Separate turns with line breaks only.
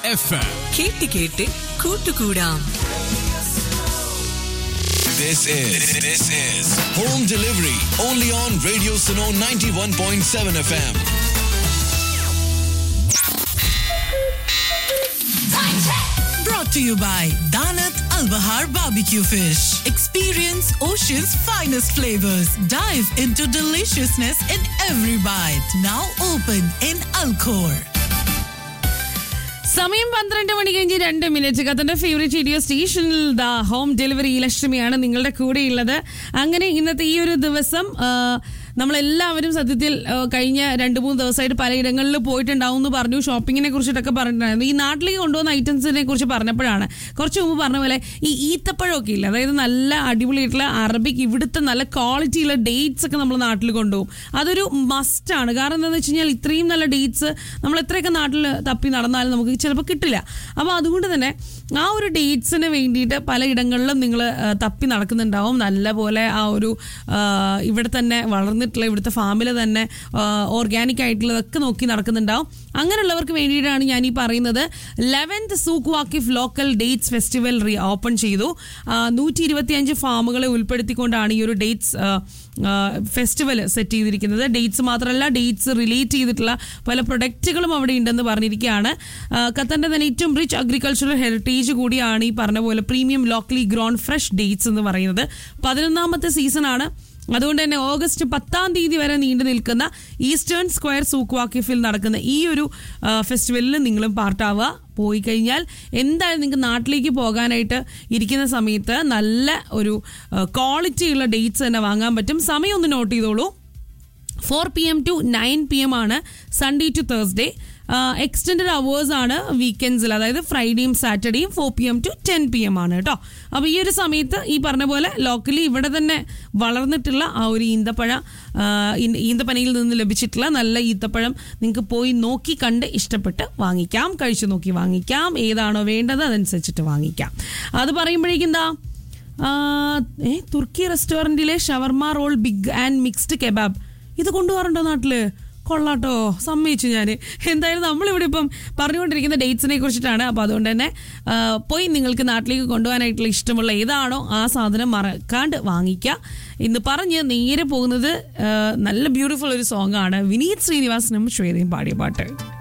FM.
കേട്ട് കേട്ട് കൂട്ടുകൂടാം
This is this is home delivery only on Radio Suno 91.7 FM.
Brought to you by Danat Al Bahar Barbecue Fish. Experience ocean's finest flavors. Dive into deliciousness in every bite. Now open in Alcor.
സമയം പന്ത്രണ്ട് മണി കഴിഞ്ഞ് രണ്ട് minute കത്തന്റെ favourite radio സ്റ്റേഷനിൽ the home delivery ലക്ഷ്മിയാണ് നിങ്ങളുടെ കൂടെയുള്ളത് അങ്ങനെ ഇന്നത്തെ ഈ ഒരു ദിവസം ആ, നമ്മളെല്ലാവരും സത്യത്തിൽ ആ, കഴിഞ്ഞ രണ്ട് മൂന്ന് ദിവസമായിട്ട് പലയിടങ്ങളിൽ പോയിട്ടുണ്ടാവും എന്ന് പറഞ്ഞു ഷോപ്പിങ്ങിനെ കുറിച്ചിട്ടൊക്കെ പറഞ്ഞിട്ടുണ്ടായിരുന്നു ഈ നാട്ടിലേക്ക് കൊണ്ടുവന്ന ഐറ്റംസിനെ കുറിച്ച് പറഞ്ഞപ്പോഴാണ് കുറച്ച് മുമ്പ് പറഞ്ഞ പോലെ ഈ ഈത്തപ്പഴമൊക്കെ ഇല്ല അതായത് നല്ല അടിപൊളിയായിട്ടുള്ള അറബിക് ഇവിടുത്തെ നല്ല ക്വാളിറ്റിയുള്ള ഡേറ്റ്സ് ഒക്കെ നമ്മൾ നാട്ടിൽ കൊണ്ടുപോകും അതൊരു മസ്റ്റാണ് കാരണം എന്താണെന്ന് വെച്ച് കഴിഞ്ഞാൽ ഇത്രയും നല്ല ഡേറ്റ്സ് നമ്മൾ എത്രയൊക്കെ നാട്ടിൽ തപ്പി നടന്നാലും നമുക്ക് ചിലപ്പോൾ കിട്ടില്ല അപ്പോൾ അതുകൊണ്ട് തന്നെ ആ ഒരു ഡേറ്റ്സിന് വേണ്ടിയിട്ട് പലയിടങ്ങളിലും നിങ്ങൾ തപ്പി നടക്കുന്നുണ്ടാവും നല്ല പോലെ ആ ഒരു ആ, ഇവിടെ തന്നെ വളർന്നിട്ടുള്ള ഇവിടുത്തെ ഫാമിൽ തന്നെ ഓർഗാനിക് ആയിട്ടുള്ളതൊക്കെ നോക്കി നടക്കുന്നുണ്ടാവും അങ്ങനെയുള്ളവർക്ക് വേണ്ടിയിട്ടാണ് ഞാൻ ഈ പറയുന്നത് eleventh Souq Waqif local dates festival re open ചെയ്തു നൂറ്റി ഇരുപത്തിയഞ്ച് ഫാമുകളെ ഉൾപ്പെടുത്തിക്കൊണ്ടാണ് ഈ ഒരു ഡേറ്റ്സ് ഫെസ്റ്റിവൽ സെറ്റ് ചെയ്തിരിക്കുന്നത് ഡേറ്റ്സ് മാത്രമല്ല ഡേറ്റ്സ് റിലേറ്റ് ചെയ്തിട്ടുള്ള പല പ്രൊഡക്റ്റുകളും അവിടെ ഉണ്ടെന്ന് പറഞ്ഞിരിക്കുകയാണ് ആ, ഖത്തറിന്റെ തന്നെ ഏറ്റവും റിച്ച് അഗ്രികൾച്ചറൽ ഹെറിറ്റേജ് കൂടിയാണ് ഈ പറഞ്ഞ പോലെ premium locally grown fresh dates എന്ന് പറയുന്നത് പതിനൊന്നാമത്തെ സീസണാണ് അതുകൊണ്ട് തന്നെ ഓഗസ്റ്റ് പത്താം തീയതി വരെ നീണ്ടു നിൽക്കുന്ന ഈസ്റ്റേൺ സ്ക്വയർ സൂക്ക് വാക്കിഫിൽ നടക്കുന്ന ഈ ഒരു ആ, ഫെസ്റ്റിവലിൽ നിങ്ങളും പാർട്ടാവുക പോയി കഴിഞ്ഞാൽ എന്തായാലും നിങ്ങൾക്ക് നാട്ടിലേക്ക് പോകാനായിട്ട് ഇരിക്കുന്ന സമയത്ത് നല്ല ഒരു ക്വാളിറ്റി ഉള്ള ഡേറ്റ്സ് തന്നെ വാങ്ങാൻ പറ്റും സമയം ഒന്ന് നോട്ട് ചെയ്തോളൂ four P M to nine P M ആണ് Sunday to Thursday extend hours ആണ് വീക്കെൻഡ്സിൽ അതായത് ഫ്രൈഡേയും സാറ്റർഡേയും four P M to ten P M ആണ് കേട്ടോ അപ്പോൾ ഈ ഒരു സമയത്ത് ഈ പറഞ്ഞ പോലെ ലോക്കലി ഇവിടെ തന്നെ വളർന്നിട്ടുള്ള ആ ഒരു ഈന്തപ്പഴ ആ, ഈ- ഈന്തപ്പനയിൽ നിന്ന് ലഭിച്ചിട്ടുള്ള നല്ല ഈന്തപ്പഴം നിങ്ങൾക്ക് പോയി നോക്കി കണ്ട് ഇഷ്ടപ്പെട്ട് വാങ്ങിക്കാം കഴിച്ചു നോക്കി വാങ്ങിക്കാം ഏതാണോ വേണ്ടത് അതനുസരിച്ചിട്ട് വാങ്ങിക്കാം അത് പറയുമ്പോഴേക്കും എന്താ ആ, ഏ തുർക്കി റെസ്റ്റോറൻറ്റിലെ shawarma roll big and mixed kebab ഇത് കൊണ്ടുപോകാറുണ്ടോ നാട്ടില് കൊള്ളാട്ടോ സമ്മതിച്ചു ഞാൻ എന്തായാലും നമ്മളിവിടെ ഇപ്പം പറഞ്ഞുകൊണ്ടിരിക്കുന്ന ഡേറ്റ്സിനെ കുറിച്ചിട്ടാണ് അപ്പോൾ അതുകൊണ്ട് തന്നെ ആ, പോയി നിങ്ങൾക്ക് നാട്ടിലേക്ക് കൊണ്ടുപോകാനായിട്ടുള്ള ഇഷ്ടമുള്ള ഏതാണോ ആ സാധനം മറക്കാണ്ട് വാങ്ങിക്കുക ഇന്ന് പറഞ്ഞ് നേരെ പോകുന്നത് ആ, നല്ല ബ്യൂട്ടിഫുൾ ഒരു സോങ് ആണ് വിനീത് ശ്രീനിവാസനും ശ്വേതയും പാടിയ പാട്ട്